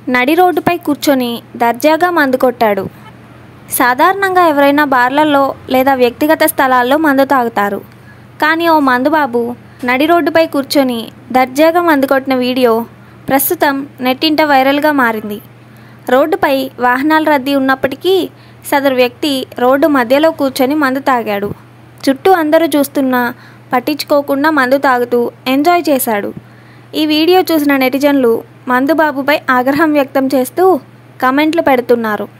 నడి రోడ్డుపై కూర్చొని దర్జాగా మందు కొట్టాడు సాధారణంగా ఎవరైనా బార్లలో లేదా వ్యక్తిగత స్థలాల్లో మందు తాగుతారు కానీ ఓ మందుబాబు నడి రోడ్డుపై కూర్చొని దర్జాగా మందు కొట్టిన వీడియో ప్రస్తుతం నెట్టింట వైరల్గా మారింది రోడ్డుపై వాహనాల రద్దీ ఉన్నప్పటికీ సదరు వ్యక్తి రోడ్డు మధ్యలో కూర్చొని మందు తాగాడు చుట్టూ అందరూ చూస్తున్నా పట్టించుకోకుండా మందు తాగుతూ ఎంజాయ్ చేశాడు ఈ వీడియో చూసిన నెటిజన్లు మందుబాబుపై ఆగ్రహం వ్యక్తం చేస్తూ కమెంట్లు పెడుతున్నారు